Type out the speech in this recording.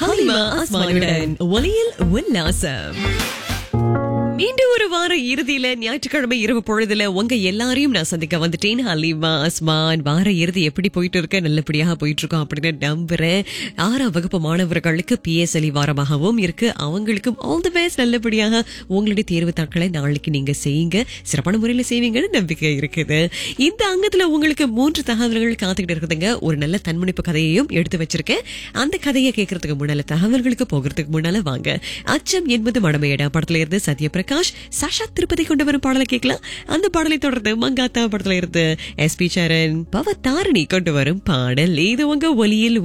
ஹலிமா அஸ்மானுடன் ஒலியில் உல்லாசம் மீண்டும் ஒரு வார இறுதியில ஞாயிற்றுக்கிழமை இரவு பொழுதுல உங்க எல்லாரையும் நான் சந்திக்க வந்துட்டேன் ஹலிமா அஸ்மான் வார இறுதி எப்படி போயிட்டு இருக்க நல்லபடியாக போயிட்டு இருக்கோம் அப்படின்னு நம்புறேன் ஆறாம் வகுப்பு மாணவர்களுக்கு பிஎஸ்எல்இ வாரமாகவும் இருக்கு அவங்களுக்கும் ஆல் தி பெஸ்ட் நல்லபடியாக உங்களுடைய தேர்வு தாட்களை நாளைக்கு நீங்க செய்யுங்க சிறப்பான முறையில செய்வீங்கன்னு நம்பிக்கை இருக்குது இந்த அங்கத்துல உங்களுக்கு மூன்று தகவல்கள் காத்துக்கிட்டு இருக்குதுங்க ஒரு நல்ல தன்முனைப்பு கதையையும் எடுத்து வச்சிருக்கேன் அந்த கதையை கேட்கறதுக்கு முன்னால தகவல்களுக்கு போகிறதுக்கு முன்னால வாங்க அச்சம் என்பது மடமையடா படத்துல இருந்து சத்யபிரகாஷ் சஷா திருப்பதி கொண்டு வரும் பாடலை கேட்கலாம் அந்த பாடலை தொடர்ந்து மங்காத்தா படத்துல இருந்து எஸ் பி சரண் பவ தாரணி கொண்டு வரும் பாடல் இது உங்க ஒலியில்